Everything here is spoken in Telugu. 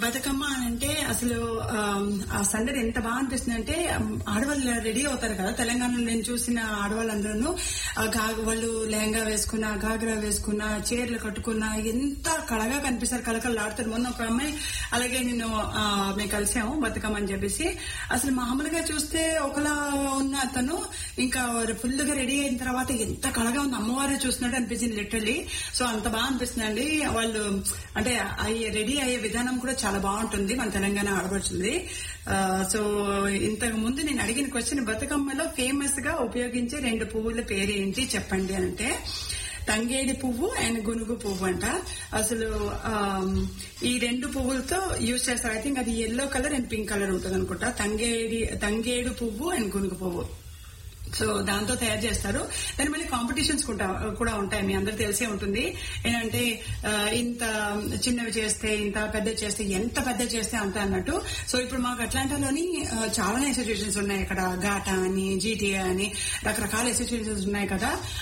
బతుకమ్మ అని అంటే అసలు ఆమ్, ఆ సందడి ఎంత బాగా అనిపిస్తుంది అంటే ఆమ్, ఆడవాళ్ళు రెడీ అవుతారు కదా తెలంగాణలో నేను చూసిన ఆడవాళ్ళందరూ ఆ గా- వాళ్ళు లెహంగా వేసుకున్న గాగ్రా వేసుకున్న చీరలు కట్టుకున్న ఎంత కళగా కనిపిస్తారు కళకళలాడుతారు మొన్న ఒక అమ్మాయి అలాగే నేను ఆ, మేము కలిసాము బతుకమ్మ అని చెప్పేసి అసలు మామూలుగా చూస్తే ఒకలా ఉన్న అతను ఇంకా ఫుల్ గా రెడీ అయిన తర్వాత ఎంత కళగా ఉంది అమ్మవారు చూసినట్టు అనిపించింది లిటరలీ సో అంత బాగా అనిపిస్తుంది అండి వాళ్ళు అంటే అయ్యే రెడీ అయ్యే విధానం కూడా చాలా బాగుంటుంది మన తెలంగాణ ఆడపడుతుంది సో ఇంతకు ముందు నేను అడిగిన క్వశ్చన్ బతుకమ్మలో ఫేమస్ గా ఉపయోగించే రెండు పువ్వుల పేరేంటి చెప్పండి అంటే తంగేడి పువ్వు అండ్ గునుగు పువ్వు అంట అసలు ఆమ్, ఈ రెండు పువ్వులతో యూజ్ చేస్తారు ఐ థింక్ అది yellow colour and pink colour ఉంటుంది అనుకుంటా తంగేడి తంగేడు పువ్వు అండ్ గునుగు పువ్వు సో దాంతో తయారు చేస్తారు దాని మళ్ళీ కాంపిటీషన్స్ కూడా ఉంటాయి మీ అందరికి తెలిసే ఉంటుంది ఏంటంటే ఆ, ఇంత చిన్నవి చేస్తే ఇంత పెద్ద చేస్తే ఎంత పెద్ద చేస్తే అంత అన్నట్టు సో ఇప్పుడు మాకు అట్లాంటాలోని ఆ, చాలా ఇన్స్టిట్యూషన్స్ ఉన్నాయి ఇక్కడ ఘాటా అని జీటీఏ అని రకరకాల ఇన్స్టిట్యూషన్స్ ఉన్నాయి కదా